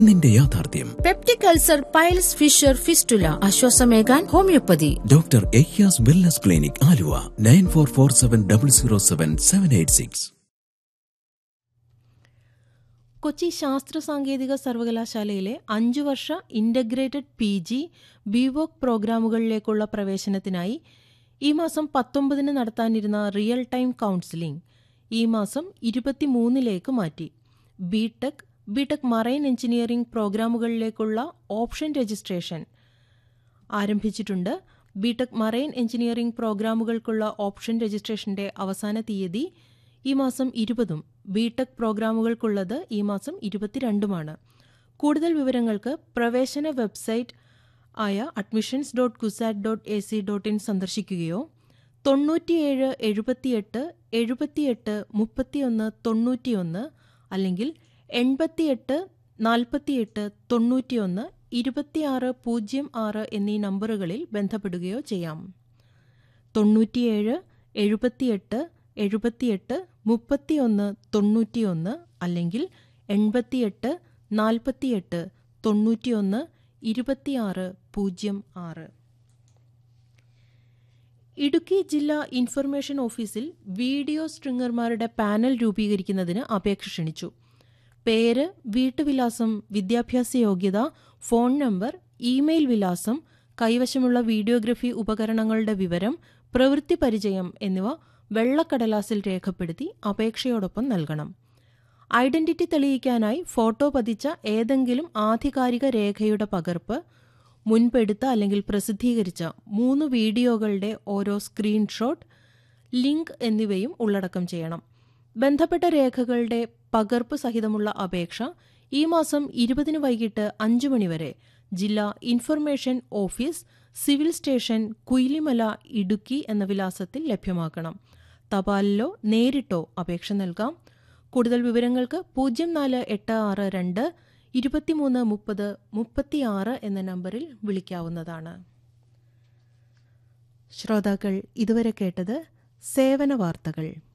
നിന്റെ യാഥാർത്ഥ്യം peptic ulcer piles fissure fistula ആശ്വാസമേകാൻ ഹോമിയോപ്പതി ഡോക്ടർ എയ്യാസ് wellness clinic Aluva nine four four seven double zero seven seven eight six Kochi ശാസ്ത്ര സാങ്കേതിക സർവകലാശാലയിലെ അഞ്ചു വർഷ ഇന്റഗ്രേറ്റഡ് പി ജി ബിവോക് പ്രോഗ്രാമുകളിലേക്കുള്ള പ്രവേശനത്തിനായി ഈ മാസം പത്തൊമ്പതിന് നടത്താനിരുന്ന റിയൽ ടൈം കൗൺസിലിംഗ് ഈ മാസം ഇരുപത്തിമൂന്നിലേക്ക് മാറ്റി ബിടെക് ബിടെക് മറൈൻ എഞ്ചിനീയറിംഗ് പ്രോഗ്രാമുകളിലേക്കുള്ള ഓപ്ഷൻ രജിസ്ട്രേഷൻ ആരംഭിച്ചിട്ടുണ്ട് ബിടെക് മറൈൻ എഞ്ചിനീയറിംഗ് പ്രോഗ്രാമുകൾക്കുള്ള ഓപ്ഷൻ രജിസ്ട്രേഷന്റെ അവസാന തീയതി ഈ മാസം ഇരുപതും ബിടെക് പ്രോഗ്രാമുകൾക്കുള്ളത് ഈ മാസം ഇരുപത്തിരണ്ടുമാണ് കൂടുതൽ വിവരങ്ങൾക്ക് പ്രവേശന വെബ്സൈറ്റ് ആയ admissions dot CUSAT dot A C dot in സന്ദർശിക്കുകയോ തൊണ്ണൂറ്റിയേഴ് എഴുപത്തിയെട്ട് എഴുപത്തിയെട്ട് മുപ്പത്തിയൊന്ന് തൊണ്ണൂറ്റിയൊന്ന് അല്ലെങ്കിൽ എൺപത്തിയെട്ട് നാൽപ്പത്തിയെട്ട് തൊണ്ണൂറ്റിയൊന്ന് ഇരുപത്തിയാറ് പൂജ്യം ആറ് എന്നീ നമ്പറുകളിൽ ബന്ധപ്പെടുകയോ ചെയ്യാം തൊണ്ണൂറ്റിയേഴ് എഴുപത്തിയെട്ട് എഴുപത്തിയെട്ട് മുപ്പത്തിയൊന്ന് തൊണ്ണൂറ്റിയൊന്ന് അല്ലെങ്കിൽ എൺപത്തിയെട്ട് നാൽപ്പത്തിയെട്ട് തൊണ്ണൂറ്റിയൊന്ന് ഇരുപത്തിയാറ് പൂജ്യം ആറ് ഇടുക്കി ജില്ലാ ഇൻഫർമേഷൻ ഓഫീസിൽ വീഡിയോ സ്ട്രിങ്ങർമാരുടെ പാനൽ രൂപീകരിക്കുന്നതിന് അപേക്ഷ ക്ഷണിച്ചു പേര് വീട്ടുവിലാസം വിദ്യാഭ്യാസ യോഗ്യത ഫോൺ നമ്പർ ഇമെയിൽ വിലാസം കൈവശമുള്ള വീഡിയോഗ്രഫി ഉപകരണങ്ങളുടെ വിവരം പ്രവൃത്തി പരിചയം എന്നിവ വെള്ളക്കടലാസിൽ രേഖപ്പെടുത്തി അപേക്ഷയോടൊപ്പം നൽകണം ഐഡന്റിറ്റി തെളിയിക്കാനായി ഫോട്ടോ പതിച്ച ഏതെങ്കിലും ആധികാരിക രേഖയുടെ പകർപ്പ് മുൻപെടുത്ത അല്ലെങ്കിൽ പ്രസിദ്ധീകരിച്ച മൂന്ന് വീഡിയോകളുടെ ഓരോ സ്ക്രീൻഷോട്ട് ലിങ്ക് എന്നിവയും ഉള്ളടക്കം ചെയ്യണം ബന്ധപ്പെട്ട രേഖകളുടെ പകർപ്പ് സഹിതമുള്ള അപേക്ഷ ഈ മാസം ഇരുപതിന് വൈകിട്ട് അഞ്ചു മണിവരെ ജില്ലാ information office civil station Kuyilimala Idukki എന്ന വിലാസത്തിൽ ലഭ്യമാക്കണം തപാലിലോ നേരിട്ടോ അപേക്ഷ നൽകാം കൂടുതൽ വിവരങ്ങൾക്ക് പൂജ്യം നാല് എട്ട് ആറ് രണ്ട് ഇരുപത്തിമൂന്ന് മുപ്പത് മുപ്പത്തിയാറ് എന്ന നമ്പറിൽ വിളിക്കാവുന്നതാണ് ശ്രോതാക്കൾ ഇതുവരെ കേട്ടത് സേവന വാർത്തകൾ